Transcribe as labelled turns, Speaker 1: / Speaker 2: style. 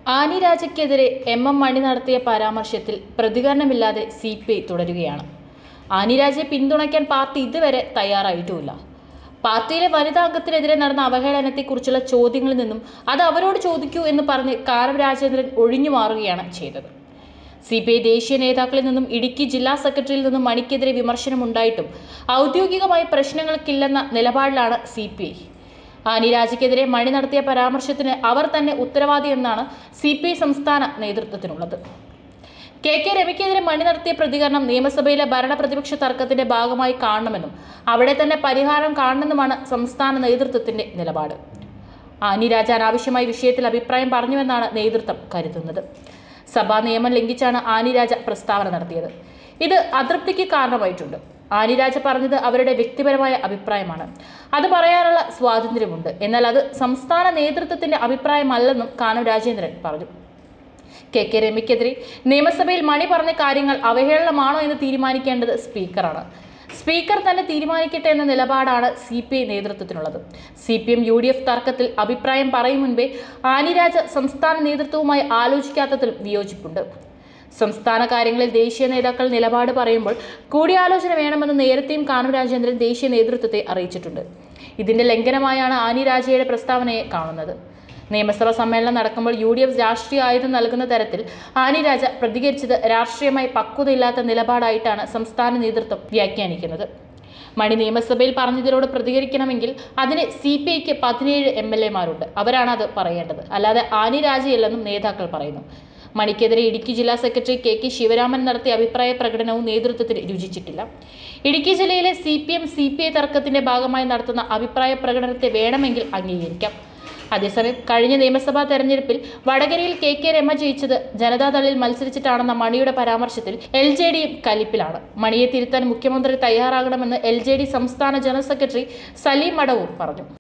Speaker 1: Annie രാജയ്ക്കെതിരെ M M Mani നടത്തിയ പരാമർശത്തിൽ പ്രതികരണമില്ലാതെ സി പി ഐ തുടരുകയാണ് ആനി രാജയെ പിന്തുണയ്ക്കാൻ പാർട്ടി ഇതുവരെ തയ്യാറായിട്ടുമില്ല പാർട്ടിയിലെ വനിതാ അംഗത്തിനെതിരെ നടന്ന അവഹേളനത്തെക്കുറിച്ചുള്ള ചോദ്യങ്ങളിൽ നിന്നും അത് അവരോട് ചോദിക്കൂ എന്ന് പറഞ്ഞ് കാനം രാജേന്ദ്രൻ ഒഴിഞ്ഞു മാറുകയാണ് ചെയ്തത് സി പി ഐ ദേശീയ നേതാക്കളിൽ നിന്നും ഇടുക്കി ജില്ലാ സെക്രട്ടറിയിൽ നിന്നും മണിക്കെതിരെ വിമർശനമുണ്ടായിട്ടും ഔദ്യോഗികമായി പ്രശ്നങ്ങൾക്കില്ലെന്ന നിലപാടിലാണ് സി പി ഐ ആനി രാജയ്ക്കെതിരെ മണി നടത്തിയ പരാമർശത്തിന് അവർ തന്നെ ഉത്തരവാദിയെന്നാണ് സി പി ഐ സംസ്ഥാന നേതൃത്വത്തിനുള്ളത് കെ കെ രവിക്കെതിരെ മണി നടത്തിയ പ്രതികരണം നിയമസഭയിലെ ഭരണ പ്രതിപക്ഷ തർക്കത്തിന്റെ ഭാഗമായി കാണണമെന്നും അവിടെ തന്നെ പരിഹാരം കാണണമെന്നുമാണ് സംസ്ഥാന നേതൃത്വത്തിന്റെ നിലപാട് ആനി രാജ അനാവശ്യമായി വിഷയത്തിൽ അഭിപ്രായം പറഞ്ഞുവെന്നാണ് നേതൃത്വം കരുതുന്നത് സഭാ നിയമം ലംഘിച്ചാണ് ആനി രാജ പ്രസ്താവന നടത്തിയത് ഇത് അതൃപ്തിക്ക് കാരണമായിട്ടുണ്ട് ആനി രാജ പറഞ്ഞത് അവരുടെ വ്യക്തിപരമായ അഭിപ്രായമാണ് അത് പറയാനുള്ള സ്വാതന്ത്ര്യമുണ്ട് എന്നാൽ അത് സംസ്ഥാന നേതൃത്വത്തിന്റെ അഭിപ്രായമല്ലെന്നും കാനം രാജേന്ദ്രൻ പറഞ്ഞു കെ കെ രമയ്ക്കെതിരെ നിയമസഭയിൽ മണി പറഞ്ഞ കാര്യങ്ങൾ അവഹേളനമാണോ എന്ന് തീരുമാനിക്കേണ്ടത് സ്പീക്കറാണ് സ്പീക്കർ തന്നെ തീരുമാനിക്കട്ടെ എന്ന നിലപാടാണ് സി പി ഐ നേതൃത്വത്തിനുള്ളത് C P M U D F തർക്കത്തിൽ അഭിപ്രായം പറയും മുൻപേ ആനിരാജ സംസ്ഥാന നേതൃത്വവുമായി ആലോചിക്കാത്തതിലും വിയോജിപ്പുണ്ട് സംസ്ഥാന കാര്യങ്ങളിൽ ദേശീയ നേതാക്കൾ നിലപാട് പറയുമ്പോൾ കൂടിയാലോചന വേണമെന്ന് നേരത്തെയും കാനം രാജേന്ദ്രൻ ദേശീയ നേതൃത്വത്തെ അറിയിച്ചിട്ടുണ്ട് ഇതിന്റെ ലംഘനമായാണ് ആനി രാജയുടെ പ്രസ്താവനയെ കാണുന്നത് നിയമസഭാ സമ്മേളനം നടക്കുമ്പോൾ യു ഡി എഫ് രാഷ്ട്രീയ ആയുധം നൽകുന്ന തരത്തിൽ ആനി രാജ പ്രതികരിച്ചത് രാഷ്ട്രീയമായി പക്വതയില്ലാത്ത നിലപാടായിട്ടാണ് സംസ്ഥാന നേതൃത്വം വ്യാഖ്യാനിക്കുന്നത് മണി നിയമസഭയിൽ പറഞ്ഞതിനോട് പ്രതികരിക്കണമെങ്കിൽ അതിന് സി പി ഐക്ക് പതിനേഴ് എം എൽ എമാരുണ്ട് അവരാണ് അത് പറയേണ്ടത് അല്ലാതെ ആനി രാജയല്ലെന്നും നേതാക്കൾ പറയുന്നു മണിക്കെതിരെ ഇടുക്കി ജില്ലാ സെക്രട്ടറി കെ കെ ശിവരാമൻ നടത്തിയ അഭിപ്രായ പ്രകടനവും നേതൃത്വത്തിന് രുചിച്ചിട്ടില്ല ഇടുക്കി ജില്ലയിലെ C P M C P I തർക്കത്തിന്റെ ഭാഗമായി നടത്തുന്ന അഭിപ്രായ പ്രകടനത്തെ വേണമെങ്കിൽ അംഗീകരിക്കാം അതേസമയം കഴിഞ്ഞ നിയമസഭാ തെരഞ്ഞെടുപ്പിൽ വടകരയിൽ കെ കെ രമ ജയിച്ചത് ജനതാദളിൽ മത്സരിച്ചിട്ടാണെന്ന മണിയുടെ പരാമർശത്തിൽ എൽ ജെ ഡിയും കലിപ്പിലാണ് മണിയെ തിരുത്താൻ മുഖ്യമന്ത്രി തയ്യാറാകണമെന്ന് എൽ ജെ ഡി സംസ്ഥാന ജനറൽ സെക്രട്ടറി സലീം മടവൂർ പറഞ്ഞു